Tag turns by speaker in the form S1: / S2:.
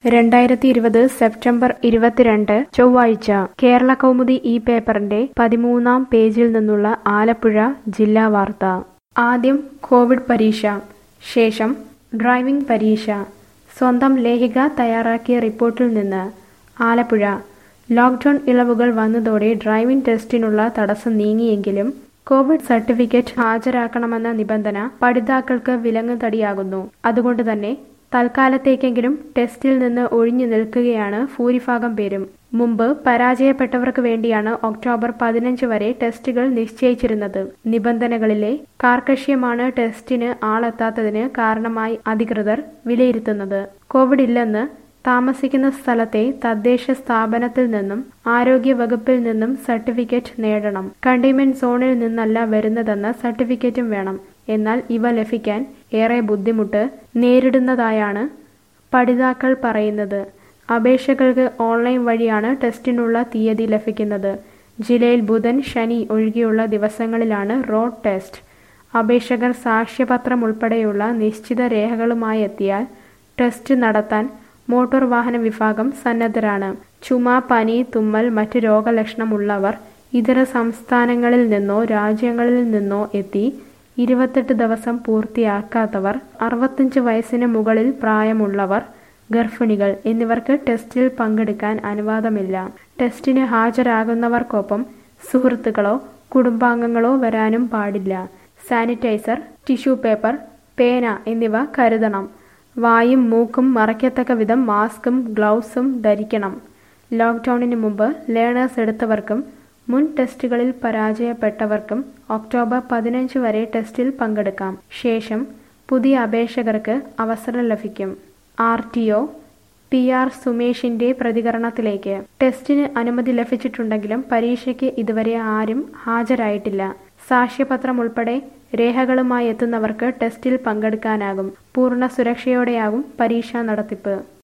S1: രണ്ടായിരത്തി ഇരുപത് സെപ്റ്റംബർ ഇരുപത്തിരണ്ട് ചൊവ്വാഴ്ച കേരള കൗമുദി ഈ പേപ്പറിന്റെ പതിമൂന്നാം പേജിൽ നിന്നുള്ള ആലപ്പുഴ ജില്ലാ വാർത്ത ആദ്യം കോവിഡ് പരീക്ഷ ശേഷം ഡ്രൈവിംഗ് പരീക്ഷ സ്വന്തം ലേഖിക തയ്യാറാക്കിയ റിപ്പോർട്ടിൽ നിന്ന് ആലപ്പുഴ ലോക്ക്ഡൌൺ ഇളവുകൾ വന്നതോടെ ഡ്രൈവിംഗ് ടെസ്റ്റിനുള്ള തടസ്സം നീങ്ങിയെങ്കിലും കോവിഡ് സർട്ടിഫിക്കറ്റ് ഹാജരാക്കണമെന്ന നിബന്ധന പഠിതാക്കൾക്ക് വിലങ്ങുതടിയാകുന്നു അതുകൊണ്ട് തന്നെ തൽക്കാലത്തേക്കെങ്കിലും ടെസ്റ്റിൽ നിന്ന് ഒഴിഞ്ഞു നിൽക്കുകയാണ് ഭൂരിഭാഗം പേരും മുമ്പ് പരാജയപ്പെട്ടവർക്ക് വേണ്ടിയാണ് ഒക്ടോബർ പതിനഞ്ച് വരെ ടെസ്റ്റുകൾ നിശ്ചയിച്ചിരുന്നത് നിബന്ധനകളിലെ കാർക്കശ്യമാണ് ടെസ്റ്റിന് ആളെത്താത്തതിന് കാരണമായി അധികൃതർ വിലയിരുത്തുന്നത് കോവിഡ് ഇല്ലെന്ന് താമസിക്കുന്ന സ്ഥലത്തെ തദ്ദേശ സ്ഥാപനത്തിൽ നിന്നും ആരോഗ്യ വകുപ്പിൽ നിന്നും സർട്ടിഫിക്കറ്റ് നേടണം കണ്ടെയ്ൻമെന്റ് സോണിൽ നിന്നല്ല വരുന്നതെന്ന സർട്ടിഫിക്കറ്റും വേണം എന്നാൽ ഇവ ലഭിക്കാൻ ഏറെ ബുദ്ധിമുട്ട് നേരിടുന്നതായാണ് പഠിതാക്കൾ പറയുന്നത് അപേക്ഷകൾക്ക് ഓൺലൈൻ വഴിയാണ് ടെസ്റ്റിനുള്ള തീയതി ലഭിക്കുന്നത് ജില്ലയിൽ ബുധൻ ശനി ഒഴികെയുള്ള ദിവസങ്ങളിലാണ് റോഡ് ടെസ്റ്റ് അപേക്ഷകർ സാക്ഷ്യപത്രം ഉൾപ്പെടെയുള്ള നിശ്ചിത രേഖകളുമായി എത്തിയാൽ ടെസ്റ്റ് നടത്താൻ മോട്ടോർ വാഹന വിഭാഗം സന്നദ്ധരാണ് ചുമ പനി തുമ്മൽ മറ്റ് രോഗലക്ഷണമുള്ളവർ ഇതര സംസ്ഥാനങ്ങളിൽ നിന്നോ രാജ്യങ്ങളിൽ നിന്നോ എത്തി ഇരുപത്തെട്ട് ദിവസം പൂർത്തിയാക്കാത്തവർ അറുപത്തഞ്ച് വയസ്സിന് മുകളിൽ പ്രായമുള്ളവർ ഗർഭിണികൾ എന്നിവർക്ക് ടെസ്റ്റിൽ പങ്കെടുക്കാൻ അനുവാദമില്ല ടെസ്റ്റിന് ഹാജരാകുന്നവർക്കൊപ്പം സുഹൃത്തുക്കളോ കുടുംബാംഗങ്ങളോ വരാനും പാടില്ല സാനിറ്റൈസർ ടിഷ്യൂ പേപ്പർ പേന എന്നിവ കരുതണം വായും മൂക്കും മറയ്ക്കത്തക്ക വിധം മാസ്കും ഗ്ലൗസും ധരിക്കണം ലോക്ക്ഡൌണിന് മുമ്പ് ലേണേഴ്സ് എടുത്തവർക്കും മുൻ ടെസ്റ്റുകളിൽ പരാജയപ്പെട്ടവർക്കും ഒക്ടോബർ പതിനഞ്ച് വരെ ടെസ്റ്റിൽ പങ്കെടുക്കാം ശേഷം പുതിയ അപേക്ഷകർക്ക് അവസരം ലഭിക്കും R T O P R സുമേഷിന്റെ പ്രതികരണത്തിലേക്ക് ടെസ്റ്റിന് അനുമതി ലഭിച്ചിട്ടുണ്ടെങ്കിലും പരീക്ഷയ്ക്ക് ഇതുവരെ ആരും ഹാജരായിട്ടില്ല സാക്ഷ്യപത്രം ഉൾപ്പെടെ രേഖകളുമായി എത്തുന്നവർക്ക് ടെസ്റ്റിൽ പങ്കെടുക്കാനാകും പൂർണ്ണ സുരക്ഷയോടെയാകും പരീക്ഷാ നടത്തിപ്പ്